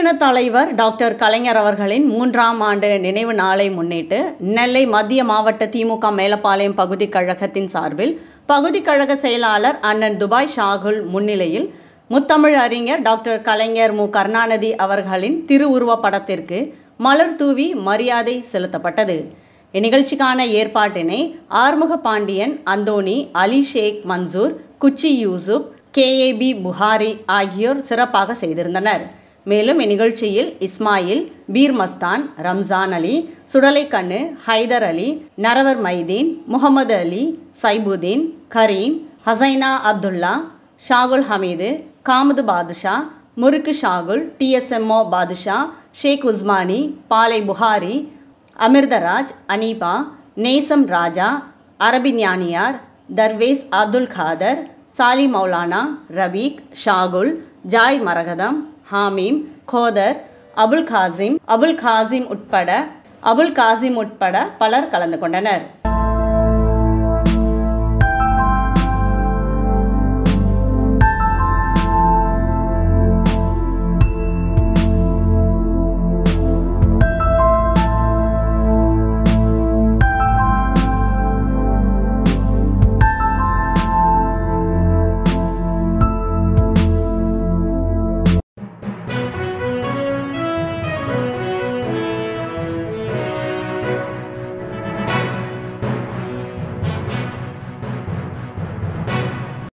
பேரின தலைவர் டாக்டர் கலைஞர் அவர்களின் மூன்றாம் ஆண்டு நினைவு நாளை முன்னிட்டு நெல்லை மத்திய மாவட்ட திமுக மேலப்பாளையம் பகுதி கழகத்தின் சார்பில் பகுதி கழக செயலாளர் அண்ணன் துபாய் ஷாகுல் முன்னிலையில் முத்தமிழ் அறிஞர் டாக்டர் கலைஞர் மு கருணாநிதி அவர்களின் திருவுருவப் படத்திற்கு மலர் தூவி மரியாதை செலுத்தப்பட்டது இந்நிகழ்ச்சிக்கான ஏற்பாட்டினை ஆறுமுக பாண்டியன் அந்தோணி அலி ஷேக் மன்சூர் குச்சி யூசுப் கேஏபி புகாரி ஆகியோர் சிறப்பாக செய்திருந்தனர் மேலும் இந்நிகழ்ச்சியில் இஸ்மாயில் பீர் மஸ்தான் ரம்ஜான் அலி சுடலைக்கண்ணு ஹைதர் அலி நரவர் மைதீன் முகமது அலி சைபுதீன் கரீம் ஹசைனா அப்துல்லா ஷாகுல் ஹமீது காமுது பாதுஷா முருக்கு ஷாகுல் டிஎஸ்எம்ஓ பாதுஷா ஷேக் உஸ்மானி பாலை புகாரி அமிர்தராஜ் அனீபா நேசம் ராஜா அரபி ஞானியார் தர்வேஸ் அப்துல் காதர் சாலி மௌலானா ரபீக் ஷாகுல் ஜாய் மரகதம் ஹாமீம் கோதர் அபுல் காசிம் அபுல் காசிம் உட்பட அபுல் காசிம் உட்பட பலர் கலந்து கொண்டனர்